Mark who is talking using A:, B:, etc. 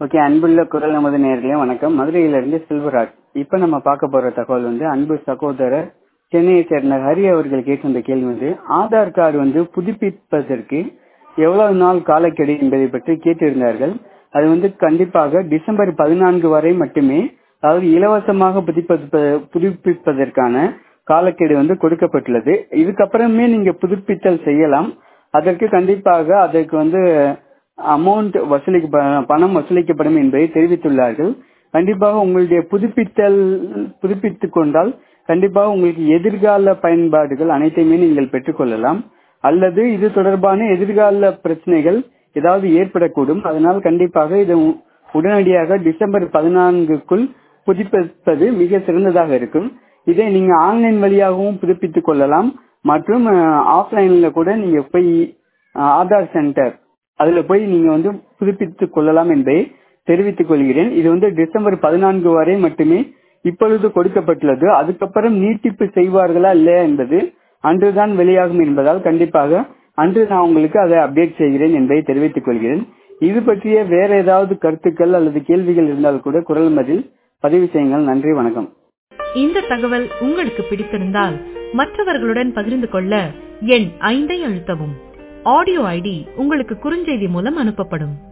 A: okay அன்புள்ள குரல் நமது நேர்களே வணக்கம் மதுரையிலிருந்து செல்வராஜ் இப்ப நம்ம பார்க்க போற தகவல் வந்து அன்பு சகோதரர் சென்னையை சேர்ந்த ஹரி அவர்கள் கேட்டிருந்த கேள்வி வந்து ஆதார் கார்டு வந்து புதுப்பிப்பதற்கு எவ்வளவு நாள் காலக்கெடு என்பதை பற்றி கேட்டிருந்தார்கள் அது வந்து கண்டிப்பாக டிசம்பர் பதினான்கு வரை மட்டுமே அதாவது இலவசமாக புதுப்பிப்ப புதுப்பிப்பதற்கான காலக்கெடு வந்து கொடுக்கப்பட்டுள்ளது இதுக்கப்புறமே நீங்க புதுப்பித்தல் செய்யலாம் அதற்கு கண்டிப்பாக அதற்கு வந்து அமௌண்ட் வசூலிக்க பணம் வசூலிக்கப்படும் என்பதை தெரிவித்துள்ளார்கள் கண்டிப்பாக உங்களுடைய புதுப்பித்தல் புதுப்பித்துக் கொண்டால் கண்டிப்பாக உங்களுக்கு எதிர்கால பயன்பாடுகள் அனைத்தையுமே நீங்கள் பெற்றுக்கொள்ளலாம் அல்லது இது தொடர்பான எதிர்கால பிரச்சனைகள் ஏதாவது ஏற்படக்கூடும் அதனால் கண்டிப்பாக இது உடனடியாக டிசம்பர் பதினான்குக்குள் புதுப்பிப்பது மிக சிறந்ததாக இருக்கும் இதை நீங்க ஆன்லைன் வழியாகவும் புதுப்பித்துக் கொள்ளலாம் மற்றும் ஆஃப்லைன்ல கூட நீங்க போய் ஆதார் சென்டர் அதுல போய் நீங்க வந்து புதுப்பித்துக் கொள்ளலாம் என்பதை தெரிவித்துக் கொள்கிறேன் இது வந்து டிசம்பர் பதினான்கு வரை மட்டுமே இப்பொழுது கொடுக்கப்பட்டுள்ளது அதுக்கப்புறம் நீட்டிப்பு செய்வார்களா இல்லையா என்பது அன்றுதான் வெளியாகும் என்பதால் கண்டிப்பாக அன்று நான் உங்களுக்கு அதை அப்டேட் செய்கிறேன் என்பதை தெரிவித்துக் கொள்கிறேன் இது பற்றிய வேற ஏதாவது கருத்துக்கள் அல்லது கேள்விகள் இருந்தால் கூட குரல் மதில் பதிவு செய்யுங்கள் நன்றி வணக்கம்
B: இந்த தகவல் உங்களுக்கு பிடித்திருந்தால் மற்றவர்களுடன் பகிர்ந்து கொள்ள எண் ஐந்தை அழுத்தவும் ஆடியோ ஐடி உங்களுக்கு குறுஞ்செய்தி மூலம் அனுப்பப்படும்